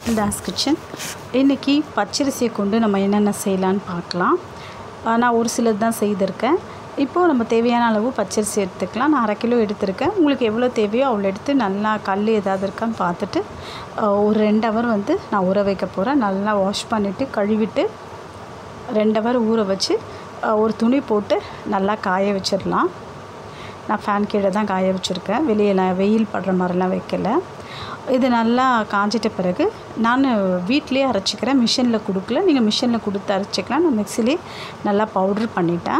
toss kitchen இன்றைக்கி பச்சரிசியை கொண்டு நம்ம என்னென்ன செய்யலான்னு பார்க்கலாம் ஆஹ் நான் ஒரு சிலது தான் செய்திருக்கேன் இப்போது நம்ம தேவையான அளவு பச்சரிசி எடுத்துக்கலாம் நான் அரை கிலோ எடுத்திருக்கேன் உங்களுக்கு எவ்வளோ தேவையோ அவ்வளோ எடுத்து நல்லா கல் ஏதாவது இருக்கான்னு பார்த்துட்டு ஆஹ் ஒரு ரெண்டு ஹவர் வந்து நான் ஊற வைக்க போகிறேன் நல்லா வாஷ் பண்ணிவிட்டு கழுவிட்டு ரெண்டு ஹவர் ஊற வச்சு ஆஹ் ஒரு துணி போட்டு நல்லா காய வச்சிடலாம் நான் ஃபேன் கீழே தான் காய வச்சுருக்கேன் வெளியெல்லாம் வெயில் படுற மாதிரிலாம் வைக்கல இது நல்லா காஞ்சிட்ட பிறகு நான் வீட்டிலே அரைச்சிக்கிறேன் மிஷினில் கொடுக்கல நீங்கள் மிஷினில் கொடுத்து அரைச்சிக்கலாம் நான் மிக்சிலே நல்லா பவுட்ரு பண்ணிட்டேன்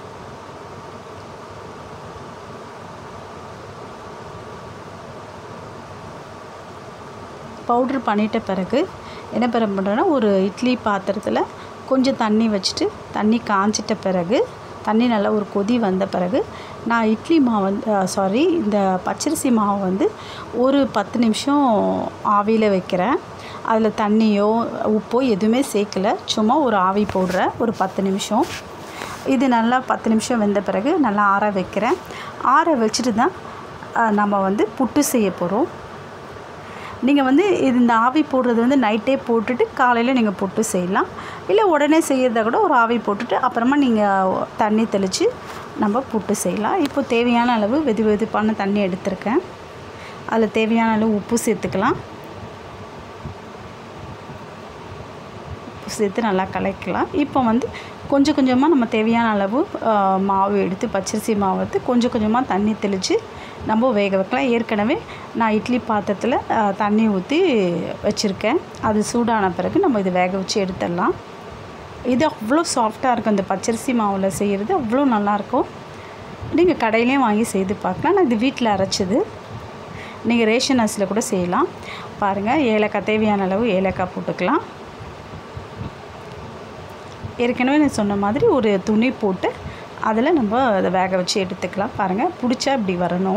பவுட்ரு பண்ணிட்ட பிறகு என்ன பண்ண பண்ணுறேன்னா ஒரு இட்லி பாத்திரத்தில் கொஞ்சம் தண்ணி வச்சுட்டு தண்ணி காஞ்சிட்ட பிறகு தண்ணி நல்லா ஒரு கொதி வந்த பிறகு நான் இட்லி மாவு வந்து சாரி இந்த பச்சரிசி மாவு வந்து ஒரு பத்து நிமிஷம் ஆவியில் வைக்கிறேன் அதில் தண்ணியோ உப்போ எதுவுமே சேர்க்கல சும்மா ஒரு ஆவி போடுறேன் ஒரு பத்து நிமிஷம் இது நல்லா பத்து நிமிஷம் வெந்த பிறகு நல்லா ஆற வைக்கிறேன் ஆற வச்சுட்டு தான் அஹ், நம்ம வந்து புட்டு செய்ய போகிறோம் நீங்கள் வந்து இது இந்த ஆவி போடுறது வந்து நைட்டே போட்டுட்டு காலையில் நீங்கள் புட்டு செய்யலாம் இல்லை உடனே செய்கிறத கூட ஒரு ஆவி போட்டுட்டு அப்புறமா நீங்கள் தண்ணி தெளித்து நம்ம புட்டு செய்யலாம் இப்போ தேவையான அளவு வெது வெதுப்பான தண்ணி எடுத்திருக்கேன் அதில் தேவையான அளவு உப்பு சேர்த்துக்கலாம் உப்பு சேர்த்து நல்லா கலக்கலாம் இப்போ வந்து கொஞ்சம் கொஞ்சமாக நம்ம தேவையான அளவு ஆஹ், மாவு எடுத்து பச்சரிசி மாவு எடுத்து கொஞ்சம் கொஞ்சமாக தண்ணி தெளித்து நம்ம வேக வைக்கலாம் ஏற்கனவே நான் இட்லி பாத்திரத்தில் ஆஹ், தண்ணி ஊற்றி வச்சுருக்கேன் அது சூடான பிறகு நம்ம இது வேக வச்சு எடுத்துடலாம் இது அவ்வளோ சாஃப்டாக இருக்கும் இந்த பச்சரிசி மாவில் செய்கிறது அவ்வளோ நல்லாயிருக்கும் நீங்கள் கடையிலையும் வாங்கி செய்து பார்க்கலாம் நான் இது வீட்டில் அரைச்சது நீங்கள் ரேஷன் அரிசியில் கூட செய்யலாம் பாருங்கள் ஏலக்காய் தேவையான அளவு ஏலக்காய் போட்டுக்கலாம் ஏற்கனவே நான் சொன்ன மாதிரி ஒரு துணி போட்டு அதில் நம்ம அதை வேக வச்சு எடுத்துக்கலாம் பாருங்கள் பிடிச்சா இப்படி வரணும்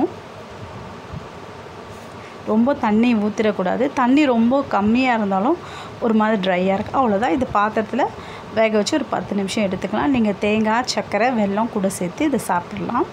ரொம்ப தண்ணி ஊற்றிடக்கூடாது தண்ணி ரொம்ப கம்மியாக இருந்தாலும் ஒரு மாதிரி ட்ரையாக இருக்குது அவ்வளோதான் இது பாத்திரத்தில் வேக வச்சு ஒரு பத்து நிமிஷம் எடுத்துக்கலாம் நீங்கள் தேங்காய் சர்க்கரை வெல்லம் கூட சேர்த்து இதை சாப்பிட்றலாம்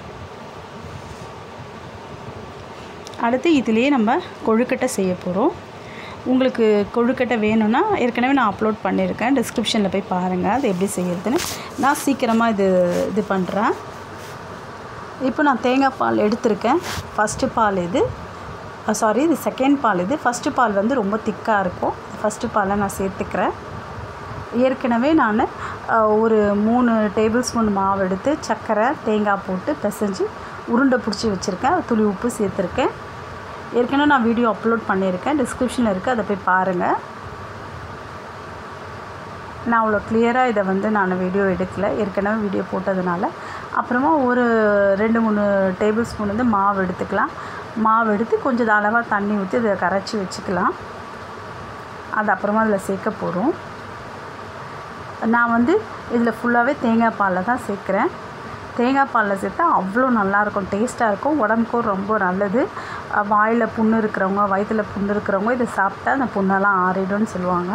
அடுத்து இதுலேயே நம்ம கொழுக்கட்டை செய்ய போகிறோம் உங்களுக்கு கொழுக்கட்டை வேணும்னா ஏற்கனவே நான் அப்லோட் பண்ணியிருக்கேன் டிஸ்கிரிப்ஷனில் போய் பாருங்கள் அது எப்படி செய்யறதுன்னு நான் சீக்கிரமாக இது இது பண்ணுறேன் இப்போ நான் தேங்காய் பால் எடுத்திருக்கேன் ஃபஸ்ட்டு பால் இது சாரி இது செகண்ட் பால் இது ஃபஸ்ட்டு பால் வந்து ரொம்ப திக்காக இருக்கும் ஃபஸ்ட்டு பாலை நான் சேர்த்துக்கிறேன் ஏற்கனவே நான் அஹ், ஒரு மூணு டேபிள் ஸ்பூன் மாவு எடுத்து சர்க்கரை தேங்காய் போட்டு பிசைஞ்சு உருண்டை பிடிச்சி வச்சுருக்கேன் துளி உப்பு சேர்த்துருக்கேன் ஏற்கனவே நான் வீடியோ அப்லோட் பண்ணியிருக்கேன் டிஸ்கிரிப்ஷனில் இருக்குது அதை போய் பாருங்கள் நான் அவ்வளோ கிளியராக இதை வந்து நான் வீடியோ எடுக்கல ஏற்கனவே வீடியோ போட்டதுனால அப்புறமா ஒரு ரெண்டு மூணு டேபிள் ஸ்பூன் வந்து மாவு எடுத்துக்கலாம் மாவு எடுத்து கொஞ்சம் அளவாக தண்ணி ஊற்றி இதை கரைச்சி வச்சுக்கலாம் அது அப்புறமா அதில் சேர்க்க போகிறோம் நான் வந்து இதில் ஃபுல்லாகவே தேங்காய் பாலில் தான் சேர்க்குறேன் தேங்காய் பாலில் சேர்த்தா அவ்வளோ நல்லாயிருக்கும் டேஸ்ட்டாக இருக்கும் உடம்புக்கும் ரொம்ப நல்லது அஹ் வாயில் புண்ணு இருக்கிறவங்க வயிற்றுல புண்ணு இருக்கிறவங்க இதை சாப்பிட்டா அந்த புண்ணெல்லாம் ஆறிடும்னு சொல்லுவாங்க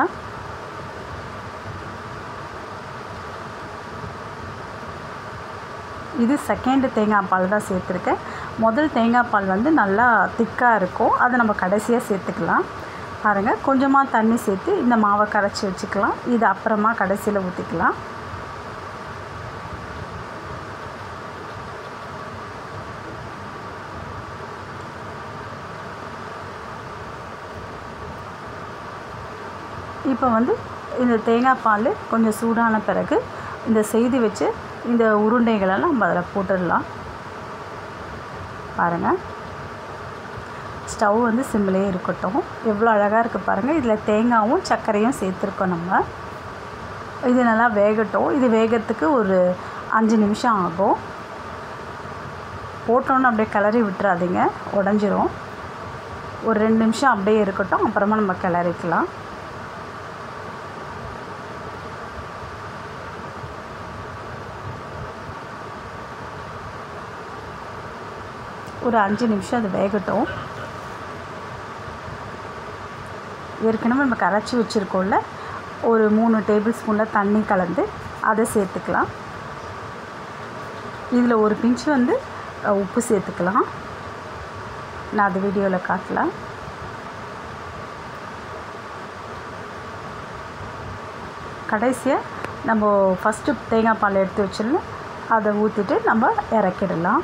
இது செகண்ட் தேங்காய் பால் தான் சேர்த்துருக்கேன் முதல் தேங்காய் பால் வந்து நல்லா திக்காக இருக்கும் அதை நம்ம கடைசியாக சேர்த்துக்கலாம் பாருங்கள் கொஞ்சமாக தண்ணி சேர்த்து இந்த மாவை கரைச்சி வச்சுக்கலாம் இது அப்புறமா கடைசியில் ஊற்றிக்கலாம் இப்போ வந்து இந்த தேங்காய் பால் கொஞ்சம் சூடான பிறகு இந்த செய்து வச்சு இந்த உருண்டைகளெல்லாம் நம்ம அதில் போட்டுடலாம் பாருங்கள் ஸ்டவ் வந்து சிம்மிலே இருக்கட்டும் எவ்வளோ அழகாக இருக்குது பாருங்கள் இதில் தேங்காயும் சர்க்கரையும் சேர்த்துருக்கோம் நம்ம இது நல்லா வேகட்டும் இது வேகத்துக்கு ஒரு அஞ்சு நிமிஷம் ஆகும் போட்டோன்னு அப்படியே கிளறி விட்டுறாதீங்க உடஞ்சிரும் ஒரு ரெண்டு நிமிஷம் அப்படியே இருக்கட்டும் அப்புறமா நம்ம கிளறிக்கலாம் ஒரு அஞ்சு நிமிஷம் அது வேகட்டும் ஏற்கனவே நம்ம கரைச்சி வச்சுருக்கோம்ல ஒரு மூணு டேபிள் ஸ்பூனில் தண்ணி கலந்து அதை சேர்த்துக்கலாம் இதில் ஒரு பிஞ்சு வந்து அஹ், உப்பு சேர்த்துக்கலாம் நான் அது வீடியோவில் காட்டலாம் கடைசியாக நம்ம ஃபஸ்ட்டு தேங்காய் பால் எடுத்து வச்சிடணும் அதை ஊற்றிட்டு நம்ம இறக்கிடலாம்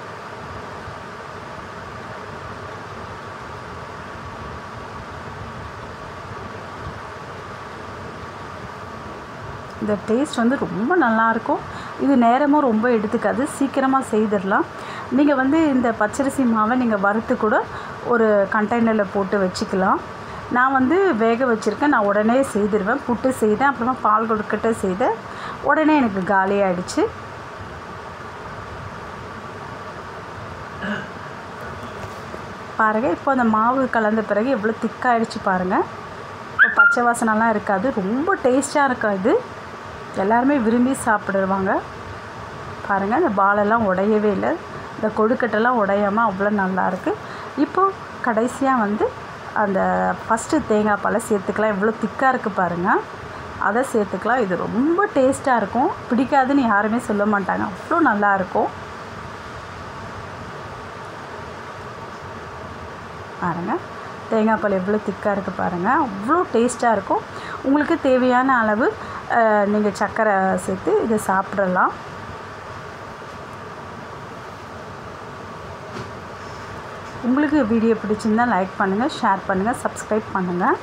இந்த டேஸ்ட் வந்து ரொம்ப நல்லாயிருக்கும் இது நேரமும் ரொம்ப எடுத்துக்காது சீக்கிரமாக செய்திடலாம் நீங்கள் வந்து இந்த பச்சரிசி மாவை நீங்கள் வறுத்து கூட ஒரு கண்டெய்னரில் போட்டு வச்சுக்கலாம் நான் வந்து வேக வச்சுருக்கேன் நான் உடனே செய்திருவேன் புட்டு செய்தேன் அப்புறமா பால் கொழுக்கட்டை செய்தேன் உடனே எனக்கு காலி ஆயிடுச்சு பாருங்கள் இப்போ அந்த மாவு கலந்த பிறகு எவ்வளோ திக்காயிடுச்சு பாருங்கள் இப்போ பச்சை வாசனைலாம் இருக்காது ரொம்ப டேஸ்ட்டாக இருக்கும் இது எல்லாருமே விரும்பி சாப்பிடுவாங்க பாருங்கள் இந்த பாலெல்லாம் உடையவே இல்லை இந்த கொழுக்கட்டெல்லாம் உடையாமல் அவ்வளோ நல்லாயிருக்கு இப்போது கடைசியாக வந்து அந்த ஃபஸ்ட்டு தேங்காய் பாலை சேர்த்துக்கலாம் எவ்வளோ திக்காக இருக்குது பாருங்கள் அதை சேர்த்துக்கலாம் இது ரொம்ப டேஸ்ட்டாக இருக்கும் பிடிக்காதுன்னு யாருமே சொல்ல மாட்டாங்க அவ்வளோ நல்லாயிருக்கும் பாருங்கள் தேங்காய் பால் எவ்வளோ திக்காக இருக்குது பாருங்கள் அவ்வளோ டேஸ்ட்டாக இருக்கும் உங்களுக்கு தேவையான அளவு நீங்கள் சர்க்கரை சேர்த்து இதை சாப்பிடலாம் உங்களுக்கு வீடியோ பிடிச்சிருந்தா லைக் பண்ணுங்கள் ஷேர் பண்ணுங்கள் சப்ஸ்கிரைப் பண்ணுங்கள்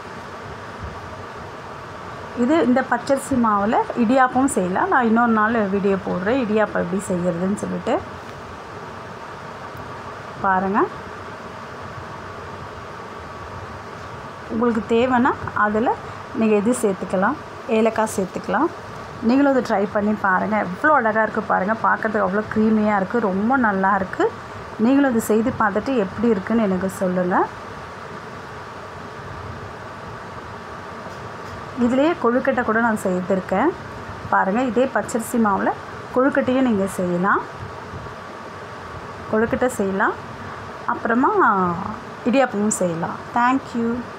இது இந்த பச்சரிசி மாவில் இடியாப்பமும் செய்யலாம் நான் இன்னொரு நாள் வீடியோ போடுறேன் இடியாப்பம் எப்படி செய்கிறதுன்னு சொல்லிட்டு பாருங்கள் உங்களுக்கு தேவைன்னா அதில் நீங்கள் எது சேர்த்துக்கலாம் ஏலக்காய் சேர்த்துக்கலாம் நீங்களும் அதை ட்ரை பண்ணி பாருங்கள் எவ்வளோ அழகாக இருக்குது பாருங்கள் பார்க்குறதுக்கு அவ்வளோ க்ரீமியாக இருக்குது ரொம்ப நல்லா இருக்குது நீங்களும் இது செய்து பார்த்துட்டு எப்படி இருக்குன்னு எனக்கு சொல்லுங்கள் இதுலேயே கொழுக்கட்டை கூட நான் செய்திருக்கேன் பாருங்கள் இதே பச்சரிசி மாவில் கொழுக்கட்டையும் நீங்கள் செய்யலாம் கொழுக்கட்டை செய்யலாம் அப்புறமா இடியாப்பமும் செய்யலாம் தேங்க்யூ